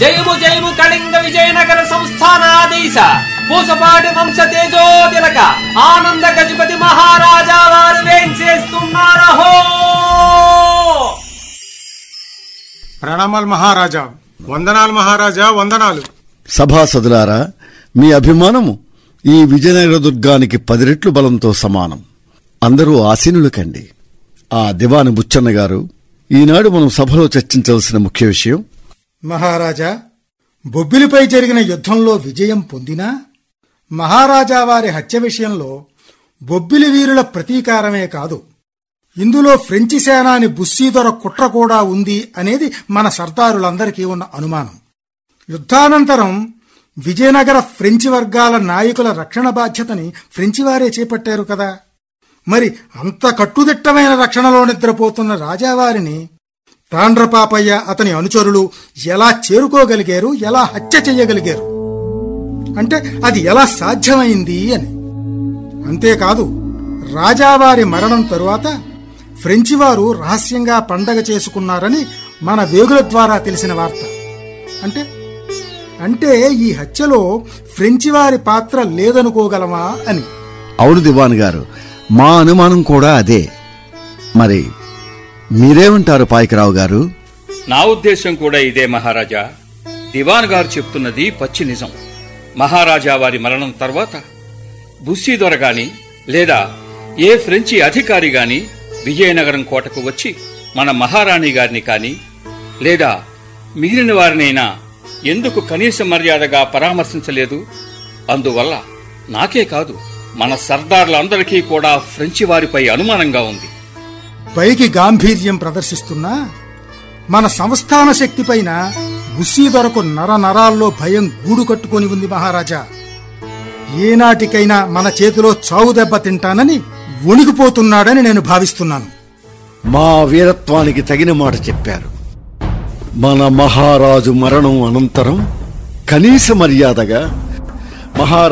జయము జయము కళింగ విజయనగర సంస్థానాధీశ పూసపాటి వంశ తేజో తిలక ఆనంద గజపతి మహారాజా వారు వేంచేస్తున్నారహో ప్రణామాలు మహారాజా వందనాలు మహారాజా వందనాలు సభాసదులారా మీ అభిమానము ఈ విజయనగర దుర్గానికి పది రెట్లు బలంతో సమానం అందరూ ఆసీనులు కండి ఆ దివాని బుచ్చన్న గారు ఈనాడు మనం సభలో చర్చించవలసిన ముఖ్య విషయం మహారాజా బొబ్బిలిపై జరిగిన యుద్ధంలో విజయం పొందినా మహారాజా వారి హత్య విషయంలో బొబ్బిలి వీరుల ప్రతీకారమే కాదు ఇందులో ఫ్రెంచి సేనాని బుస్సీదొర కుట్ర కూడా ఉంది అనేది మన సర్దారులందరికీ ఉన్న అనుమానం యుద్ధానంతరం విజయనగర ఫ్రెంచి వర్గాల నాయకుల రక్షణ బాధ్యతని ఫ్రెంచి వారే చేపట్టారు కదా మరి అంత కట్టుదిట్టమైన రక్షణలో నిద్రపోతున్న రాజావారిని తాండ్రపాపయ్య అతని అనుచరులు ఎలా చేరుకోగలిగారు ఎలా హత్య చెయ్యగలిగారు అంటే అది ఎలా సాధ్యమైంది అని అంతేకాదు రాజావారి మరణం తరువాత ఫ్రెంచి వారు రహస్యంగా పండగ చేసుకున్నారని మన వేగుల ద్వారా తెలిసిన వార్త అంటే అంటే ఈ హత్యలో ఫ్రెంచి వారి పాత్ర లేదనుకోగలమా అని అవును దివాన్ గారు మా అనుమానం కూడా అదే మరి మీరేమంటారు పాయకరావు గారు నా ఉద్దేశం కూడా ఇదే మహారాజా దివాన్ గారు చెప్తున్నది పచ్చి నిజం మహారాజా వారి మరణం తర్వాత బుస్సీదొర గాని లేదా ఏ ఫ్రెంచి అధికారి గాని విజయనగరం కోటకు వచ్చి మన మహారాణి గారిని కాని లేదా మిగిలిన వారినైనా ఎందుకు కనీస మర్యాదగా పరామర్శించలేదు అందువల్ల నాకే కాదు మన సర్దార్లందరికీ కూడా ఫ్రెంచి వారిపై అనుమానంగా ఉంది పైకి గాంభీర్యం ప్రదర్శిస్తున్నా మన సంస్థాన శక్తిపైన బుస్సీదొరకు నర నరాల్లో భయం గూడు కట్టుకొని ఉంది మహారాజా ఏనాటికైనా మన చేతిలో చావు దెబ్బ తింటానని వణికిపోతున్నాడని నేను భావిస్తున్నాను మా వీరత్వానికి తగిన మాట చెప్పారు మన మహారాజు మరణం అనంతరం కనీస మర్యాదగా మహారాజు